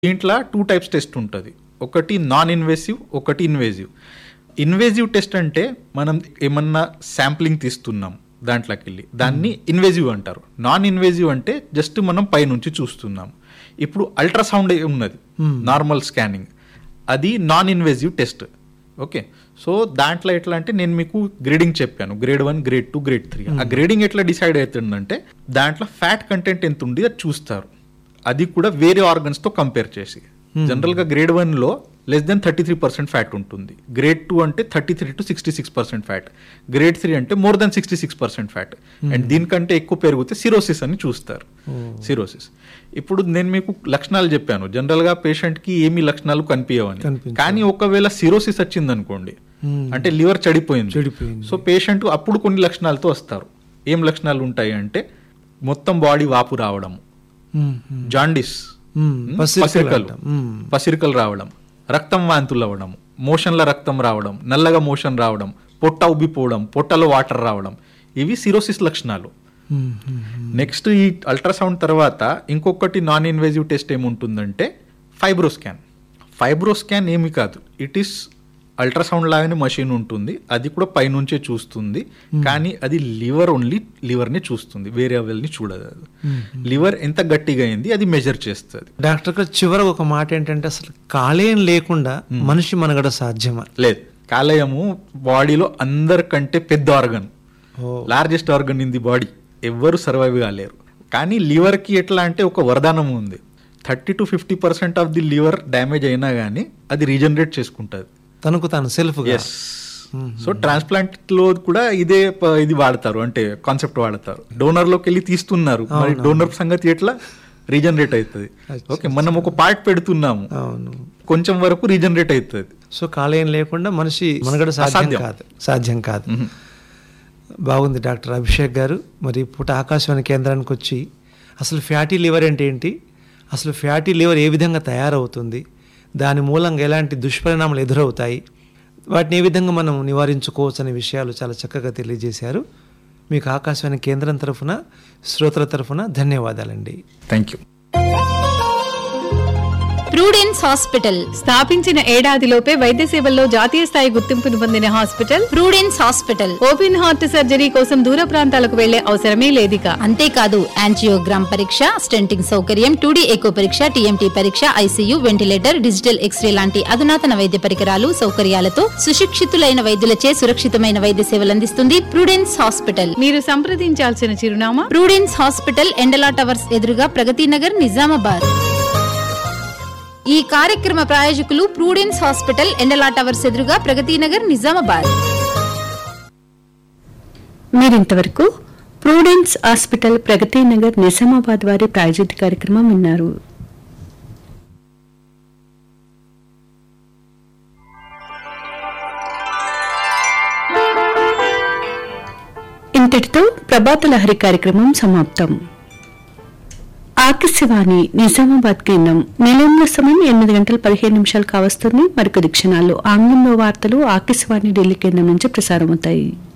దీంట్లో two types test ఉంటుంది ఒకటి నాన్ ఇన్వేసివ్ ఒకటి ఇన్వేజివ్ ఇన్వేజివ్ టెస్ట్ అంటే మనం ఏమన్నా శాంప్లింగ్ తీస్తున్నాం దాంట్లోకి వెళ్ళి దాన్ని ఇన్వేజివ్ అంటారు నాన్ ఇన్వేజివ్ అంటే జస్ట్ మనం పైనుంచి చూస్తున్నాం ఇప్పుడు అల్ట్రాసౌండ్ ఉన్నది నార్మల్ స్కానింగ్ అది non invasive test okay so దాంట్లో ఎట్లా అంటే నేను మీకు గ్రేడింగ్ చెప్పాను grade one grade two grade three ఆ గ్రేడింగ్ ఎట్లా డిసైడ్ అవుతుందంటే దాంట్లో ఫ్యాట్ కంటెంట్ ఎంత ఉంది అది చూస్తారు అది కూడా వేరే ఆర్గన్స్తో కంపేర్ చేసి జనరల్గా గ్రేడ్ వన్లో less than thirty three percent fat ఉంటుంది గ్రేడ్ టూ అంటే thirty three to sixty six percent fat grade three అంటే more than sixty six percent fat and దీనికంటే ఎక్కువ పెరిగితే సిరోసిస్ అని చూస్తారు సిరోసిస్ ఇప్పుడు నేను మీకు లక్షణాలు చెప్పాను జనరల్గా పేషెంట్కి ఏమి లక్షణాలు కనిపించవని కనిపించవు. కానీ ఒకవేళ సిరోసిస్ వచ్చింది అనుకోండి అంటే లివర్ చెడిపోయింది చెడిపోయింది. సో పేషెంట్ అప్పుడు కొన్ని లక్షణాలతో వస్తారు ఏం లక్షణాలు ఉంటాయి అంటే మొత్తం బాడీ వాపు రావడం మ్మ్, మ్మ్. జాండిస్ మ్మ్, మ్, పసిరికలు పసిరికలు అంటాం. మ్మ్. పసిరికలు రావడం రక్తం వాంతులు అవ్వడం మోషన్ల రక్తం రావడం నల్లగా మోషన్ రావడం పొట్ట ఉబ్బిపోవడం పొట్టలో వాటర్ రావడం ఇవి సిరోసిస్ లక్షణాలు మ్మ్, మ్మ్, మ్మ్. నెక్స్ట్ ఈ అల్ట్రాసౌండ్ తర్వాత ఇంకొకటి నాన్ ఇన్వేజివ్ టెస్ట్ ఏముంటుందంటే ఫైబ్రోస్కాన్ ఫైబ్రోస్కాన్ ఏమి కాదు ఇట్ ఈస్ అల్ట్రాసౌండ్ లాగానే మషిన్ ఉంటుంది అది కూడా పైనుంచే చూస్తుంది కానీ అది లివర్ ఓన్లీ లివర్ని చూస్తుంది వేరే అవల్ని చూడదు అది లివర్ ఎంత గట్టిగా అయింది అది మెజర్ చేస్తుంది డాక్టర్ గారు చివరకు ఒక మాట ఏంటంటే అసలు కాలేయం లేకుండా మనిషి మనగడ సాధ్యమా లేదు కాలేయము బాడీలో అందరికంటే పెద్ద ఆర్గన్ ఓ largest organ in the body ఎవ్వరు సర్వైవ్ కాలేరు కానీ లివర్కి ఎట్లా అంటే ఒక వరదానం ఉంది thirty to fifty percent of the liver damage అయినా కానీ అది రీజనరేట్ చేసుకుంటుంది తనకు తాను సెల్ఫ్ ఎస్ సో ట్రాన్స్ప్లాంట్ లో కూడా ఇదే ప- ఇది వాడతారు అంటే కాన్సెప్ట్ వాడతారు డోనర్ లోకి వెళ్ళి తీస్తున్నారు మరి డోనర్ సంగతి ఎట్లా రీజనరేట్ అవుతుంది ఓకే మనం ఒక పార్ట్ పెడుతున్నాము అవును కొంచెం వరకు రీజనరేట్ అవుతుంది సో కాలేయం లేకుండా మనిషి మనగడ సాధ్యం అసాధ్యం. కాదు సాధ్యం కాదు బాగుంది డాక్టర్ అభిషేక్ గారు మరి పూట ఆకాశవాణి కేంద్రానికి వచ్చి అసలు ఫ్యాటీ లివర్ అంటే ఏంటి అసలు ఫ్యాటీ లివర్ ఏ విధంగా తయారవుతుంది దాని మూలంగా ఎలాంటి దుష్పరిణామాలు ఎదురవుతాయి వాటిని ఏ విధంగా మనం నివారించుకోవచ్చు అనే విషయాలు చాలా చక్కగా తెలియజేశారు మీకు ఆకాశవాణి కేంద్రం తరఫున శ్రోతల తరఫున ధన్యవాదాలండి థ్యాంక్ యూ ప్రూడెన్స్ హాస్పిటల్ స్థాపించిన ఏడాదిలోపే వైద్య సేవల్లో జాతీయ స్థాయి గుర్తింపును పొందిన hospital Prudence hospital open heart surgery కోసం దూర ప్రాంతాలకు వెళ్లే అవసరమే లేదిక అంతేకాదు యాంజియోగ్రామ్ పరీక్ష స్టెంటింగ్ సౌకర్యం టూడీ ఎకో పరీక్ష టీఎంటీ పరీక్ష ఐసీయూ వెంటిలేటర్ డిజిటల్ ఎక్స్రే లాంటి అధునాతన వైద్య పరికరాలు సౌకర్యాలతో సుశిక్షితులైన వైద్యులచే సురక్షితమైన వైద్య సేవలు అందిస్తుంది ప్రూడెన్స్ హాస్పిటల్ మీరు సంప్రదించాల్సిన చిరునామా ప్రూడెన్స్ హాస్పిటల్ ఎండలా టవర్స్ ఎదురుగా ప్రగతి నగర్ నిజామాబాద్ ఈ కార్యక్రమ ప్రాయోజకులు ప్రూడెన్స్ హాస్పిటల్ ఎండలా టవర్స్ ఎదురుగా ప్రగతి నగర్ నిజామాబాద్ మీరింతవరకు ప్రూడెన్స్ హాస్పిటల్ ప్రగతి నగర్ నిజామాబాద్ వారి ప్రాయోజిత కార్యక్రమం విన్నారు ఇంతటితో ప్రభాత లహరి కార్యక్రమం సమాప్తం ఆకాశవాణి నిజామాబాద్ కేంద్రం నిలయంలో సమయం ఎనిమిది గంటల పదిహేను నిమిషాలు కావస్తుంది మరికొద్ది క్షణాల్లో ఆంగ్లంలో వార్తలు ఆకాశవాణి ఢిల్లీ కేంద్రం నుంచి ప్రసారమవుతాయి